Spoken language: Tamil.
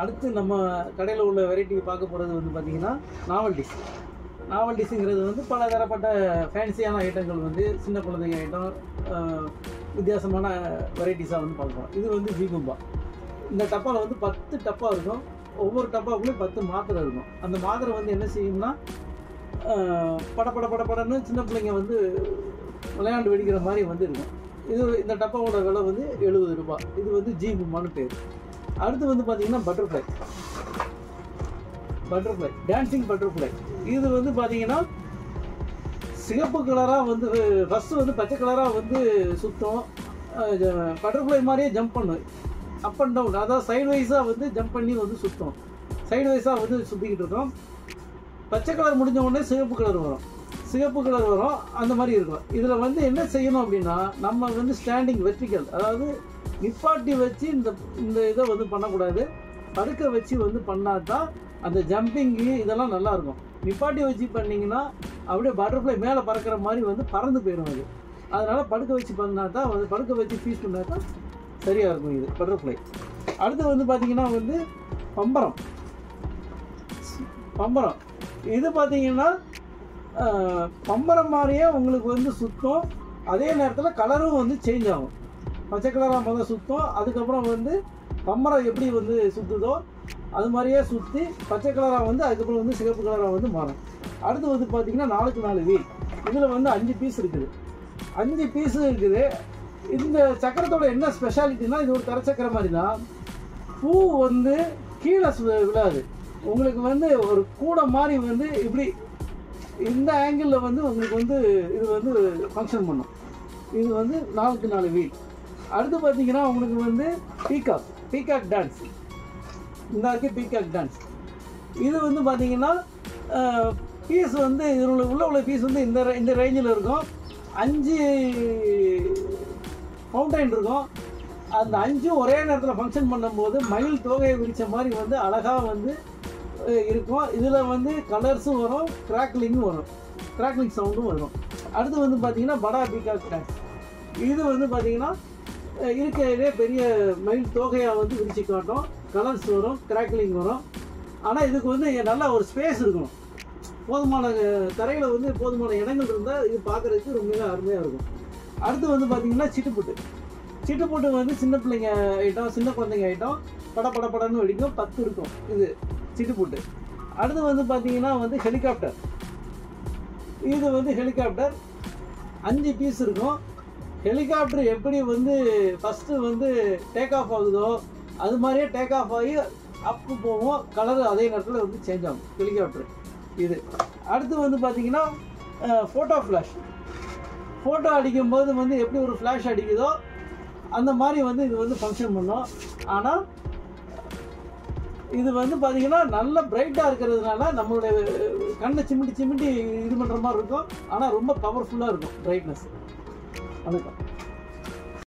அடுத்து நம்ம கடையில் உள்ள வெரைட்டி பார்க்க போகிறது வந்து பார்த்தீங்கன்னா நாவல்டிஸ் நாவல்டிஸுங்கிறது வந்து பல தரப்பட்ட ஃபேன்சியான ஐட்டங்கள் வந்து சின்ன குழந்தைங்க ஐட்டம் அஹ், வித்தியாசமான வெரைட்டிஸாக வந்து பார்க்குறோம் இது வந்து ஜீகும்பா இந்த டப்பாவில் வந்து பத்து டப்பா இருக்கும் ஒவ்வொரு டப்பாவுக்குள்ளேயும் பத்து மாத்திரை இருக்கும் அந்த மாத்திரை வந்து என்ன செய்யும்னா அஹ், பட பட பட படன்னு சின்ன பிள்ளைங்க வந்து விளையாண்டு வெடிக்கிற மாதிரி வந்து இருக்கும் இது இந்த டப்பாவோட விலை வந்து எழுபது ரூபாய் இது வந்து ஜீகும்பான்னு பேர் அடுத்து வந்து பார்த்தீங்கன்னா பட்டர்ஃப்ளை பட்டர்ஃப்ளை டான்சிங் பட்டர்ஃப்ளை இது வந்து பார்த்தீங்கன்னா சிகப்பு கலராக வந்து ஃபஸ்ட்டு வந்து பச்சை கலராக வந்து சுற்றும் பட்டர்ஃப்ளை மாதிரியே ஜம்ப் பண்ணும் அப் அண்ட் டவுன் அதாவது சைடு வைஸாக வந்து ஜம்ப் பண்ணி வந்து சுற்றும் சைடு வைஸாக வந்து சுற்றிக்கிட்டு இருக்கோம் பச்சை கலர் முடிஞ்ச உடனே சிகப்பு கலர் வரும் சிகப்பு கலர் வரும் அந்த மாதிரி இருக்கும் இதில் வந்து என்ன செய்யணும் அப்படின்னா நம்ம வந்து ஸ்டாண்டிங் வெர்டிக்கல் அதாவது நிப்பாட்டி வச்சு இந்த இந்த இதை வந்து பண்ணக்கூடாது படுக்க வச்சு வந்து பண்ணால் தான் அந்த ஜம்பிங்கு இதெல்லாம் நல்லா இருக்கும் நிப்பாட்டி வச்சு பண்ணீங்கன்னா அப்படியே பட்டர்ஃப்ளை மேலே பறக்கிற மாதிரி வந்து பறந்து போயிடும் அது அதனால படுக்க வச்சு பண்ணா தான் வந்து படுக்க வச்சு ஃபீஸ் பண்ணா தான் சரியாக இருக்கும் இது பட்டர்ஃப்ளை அடுத்து வந்து பார்த்தீங்கன்னா வந்து பம்பரம் பம்பரம் இது பார்த்தீங்கன்னா ஆஹ், பம்பரம் மாதிரியே உங்களுக்கு வந்து சுத்தம் அதே நேரத்தில் கலரும் வந்து சேஞ்ச் ஆகும் பச்சை கலராக முதல் சுத்தம் அதுக்கப்புறம் வந்து பம்பரம் எப்படி வந்து சுற்றுதோ அது மாதிரியே சுற்றி பச்சை கலராக வந்து அதுக்கப்புறம் வந்து சிகப்பு கலராக வந்து மாறும் அடுத்து வந்து பார்த்தீங்கன்னா நாலுக்கு நாலு வீல் இதில் வந்து அஞ்சு பீஸ் இருக்குது அஞ்சு பீஸு இருக்குது இந்த சக்கரத்தோட என்ன ஸ்பெஷாலிட்டினா இது ஒரு தரச்சக்கரை மாதிரி தான் பூ வந்து கீழே சு- விழாது உங்களுக்கு வந்து ஒரு கூடை மாதிரி வந்து இப்படி இந்த ஆங்கிளில் வந்து உங்களுக்கு வந்து இது வந்து ஃபங்க்ஷன் பண்ணும் இது வந்து நாலுக்கு நாலு வீல் அடுத்து பார்த்தீங்கன்னா உங்களுக்கு வந்து பீகாக் பீகாக் டான்ஸ் இந்த இருக்கு பீகாக் டான்ஸ் இது வந்து பார்த்தீங்கன்னா பீஸ் வந்து இதில் உள்ள உள்ள உள்ள பீஸ் வந்து இந்த re- இந்த ரேஞ்சில் இருக்கும் அஞ்சு ஃபவுண்டைன் இருக்கும் அந்த அஞ்சும் ஒரே நேரத்தில் ஃபங்க்ஷன் பண்ணும்போது மயில் தோகையை விரித்த மாதிரி வந்து அழகாக வந்து அஹ், இருக்கும் இதில் வந்து கலர்ஸும் வரும் கிராக்லிங்கும் வரும் கிராக்லிங் சவுண்டும் வரும் அடுத்து வந்து பார்த்தீங்கன்னா படா பீகாக் டான்ஸ் இது வந்து பார்த்தீங்கன்னா அஹ், இருக்கிறதே பெரிய மயில் தோகையாக வந்து விரிச்சு காட்டும் கலர்ஸ் வரும் கிராக்லிங் வரும் ஆனால் இதுக்கு வந்து நல்ல ஒரு ஸ்பேஸ் இருக்கணும் போதுமான தரையில் வந்து போதுமான இடங்கள் இருந்தால் இது பார்க்குறதுக்கு ரொம்ப அருமையாக இருக்கும் அடுத்து வந்து பார்த்தீங்கன்னா சிட்டுப்புட்டு சிட்டுப்புட்டு வந்து சின்ன பிள்ளைங்க ஐட்டம் சின்ன குழந்தைங்க ஐட்டம் பட பட படன்னு வெடிக்கும் பத்து இருக்கும் இது சிட்டுப்புட்டு அடுத்து வந்து பார்த்தீங்கன்னா வந்து ஹெலிகாப்டர் இது வந்து ஹெலிகாப்டர் அஞ்சு பீஸ் இருக்கும் ஹெலிகாப்டர் எப்படி வந்து ஃபஸ்ட்டு வந்து டேக் ஆஃப் ஆகுதோ அது மாதிரியே டேக் ஆஃப் ஆகி அப்பு போகும் கலர் அதே நேரத்தில் வந்து சேஞ்ச் ஆகும் ஹெலிகாப்டர் இது அடுத்து வந்து பார்த்தீங்கன்னா ஃபோட்டோ ஃப்ளாஷ் ஃபோட்டோ அடிக்கும்போது வந்து எப்படி ஒரு ஃப்ளாஷ் அடிக்குதோ அந்த மாதிரி வந்து இது வந்து ஃபங்க்ஷன் பண்ணும் ஆனால் இது வந்து பார்த்தீங்கன்னா நல்ல பிரைட்டாக இருக்கிறதுனால நம்மளுடைய கண்ணை சிமிட்டி சிமிட்டி இது பண்ணுற மாதிரி இருக்கும் ஆனால் ரொம்ப பவர்ஃபுல்லாக இருக்கும் பிரைட்னஸ் வணக்கம்